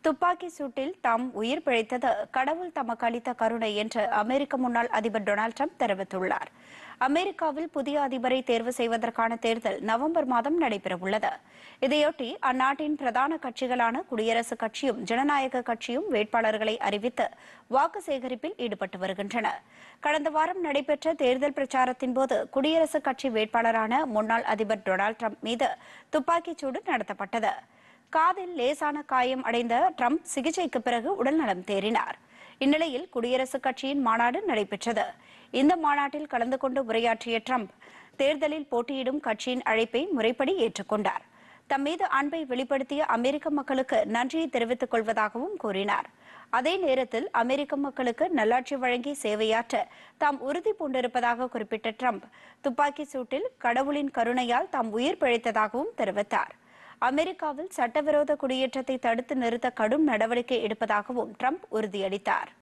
துப்பாக்கி சூட்டில் தாம் உயிர் பிழைத்தது கடவுள் தமக்கு அளித்த கருணை என்று அமெரிக்க முன்னாள் அதிபர் டொனால்டு ட்ரம்ப் தெரிவித்துள்ளார் அமெரிக்காவில் புதிய அதிபரை தேர்வு செய்வதற்கான தேர்தல் நவம்பர் மாதம் நடைபெறவுள்ளது இதையொட்டி அந்நாட்டின் பிரதான கட்சிகளான குடியரசுக் கட்சியும் ஜனநாயக கட்சியும் வேட்பாளர்களை அறிவித்து வாக்கு சேகரிப்பில் ஈடுபட்டு வருகின்றன கடந்த வாரம் நடைபெற்ற தேர்தல் பிரச்சாரத்தின் போது குடியரசுக் கட்சி வேட்பாளரான முன்னாள் அதிபர் டொனால்டு ட்ரம்ப் மீது துப்பாக்கிச்சூடு நடத்தப்பட்டது காதில் லேசான காயம் அடைந்த ட்ரம்ப் சிகிச்சைக்கு பிறகு உடல்நலம் தேறினார் இந்நிலையில் குடியரசுக் கட்சியின் மாநாடு நடைபெற்றது இந்த மாநாட்டில் கலந்து கொண்டு உரையாற்றிய ட்ரம்ப் தேர்தலில் போட்டியிடும் கட்சியின் அழைப்பை முறைப்படி ஏற்றுக்கொண்டார் தம் மீது அன்பை வெளிப்படுத்திய அமெரிக்க மக்களுக்கு நன்றியை தெரிவித்துக் கொள்வதாகவும் கூறினார் அதே நேரத்தில் அமெரிக்க மக்களுக்கு நல்லாட்சி வழங்கி சேவையாற்ற தாம் உறுதி பூண்டிருப்பதாக குறிப்பிட்ட ட்ரம்ப் துப்பாக்கி சூட்டில் கடவுளின் கருணையால் தாம் உயிர் பிழைத்ததாகவும் தெரிவித்தார் அமெரிக்காவில் சட்டவிரோத குடியேற்றத்தை தடுத்து நிறுத்த கடும் நடவடிக்கை எடுப்பதாகவும் ட்ரம்ப் உறுதியளித்தார்